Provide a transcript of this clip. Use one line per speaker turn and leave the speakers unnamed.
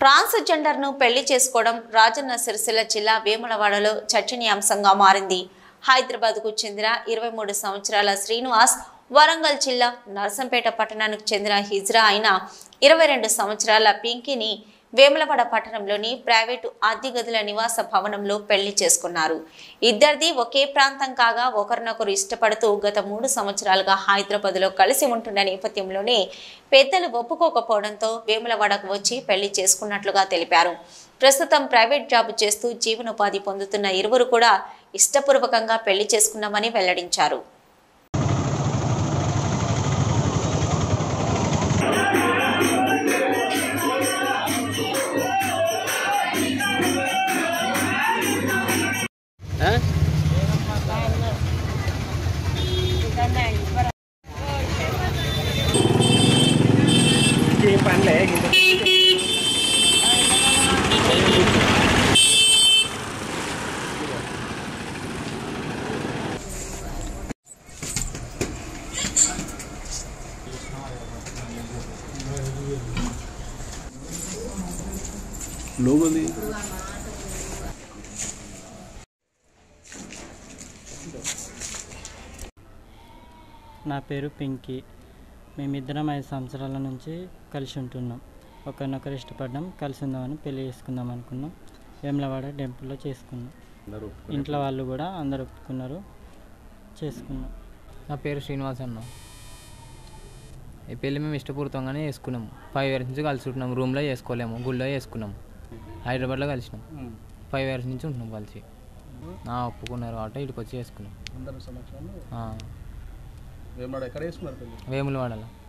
ట్రాన్స్జెండర్ను పెళ్లి చేసుకోవడం రాజన్న సిరిసిల్ల జిల్లా వేములవాడలో చర్చనీయాంశంగా మారింది హైదరాబాద్కు చెందిన ఇరవై మూడు సంవత్సరాల శ్రీనివాస్ వరంగల్ జిల్లా నర్సంపేట పట్టణానికి చెందిన హిజ్రా అయిన ఇరవై రెండు సంవత్సరాల పింకీని వేములవాడ పట్టణంలోని ప్రైవేటు అద్దె గదుల నివాస భవనంలో పెళ్లి చేసుకున్నారు ఇద్దరిది ఒకే ప్రాంతం కాగా ఒకరినొకరు ఇష్టపడుతూ గత మూడు సంవత్సరాలుగా హైదరాబాద్లో కలిసి ఉంటున్న నేపథ్యంలోనే పెద్దలు ఒప్పుకోకపోవడంతో వేములవాడకు వచ్చి పెళ్లి చేసుకున్నట్లుగా తెలిపారు ప్రస్తుతం ప్రైవేట్ జాబ్ చేస్తూ జీవనోపాధి పొందుతున్న ఇరువురు కూడా ఇష్టపూర్వకంగా పెళ్లి చేసుకున్నామని వెల్లడించారు
ఏం పనిలే
లోగోది
నా పేరు పింకీ మేమిద్దరం ఐదు సంవత్సరాల నుంచి కలిసి ఉంటున్నాం ఒకరినొకరు ఇష్టపడ్డాం కలిసి ఉందామని పెళ్లి చేసుకుందాం అనుకున్నాం వేములవాడ టెంపుల్లో చేసుకున్నాం ఇంట్లో వాళ్ళు కూడా అందరు ఒప్పుకున్నారు చేసుకున్నాం
నా పేరు శ్రీనివాస్ అన్న ఈ పెళ్ళి మేము ఇష్టపూర్వకంగానే చేసుకున్నాము ఫైవ్ ఇయర్స్ నుంచి కలిసి ఉంటున్నాం రూమ్లో చేసుకోలేము గుళ్ళో చేసుకున్నాం హైదరాబాద్లో కలిసినాం ఫైవ్ ఇయర్స్ నుంచి ఉంటున్నాం కలిసి ఆ, ఒప్పుకున్నారు ఆటో ఇక్కడికి వచ్చి చేసుకున్నాం
అందరు సంవత్సరాలు
ఆ,
వేమనాడు ఎక్కడ వేసుకున్నారు పెళ్ళి
వేములవాడలో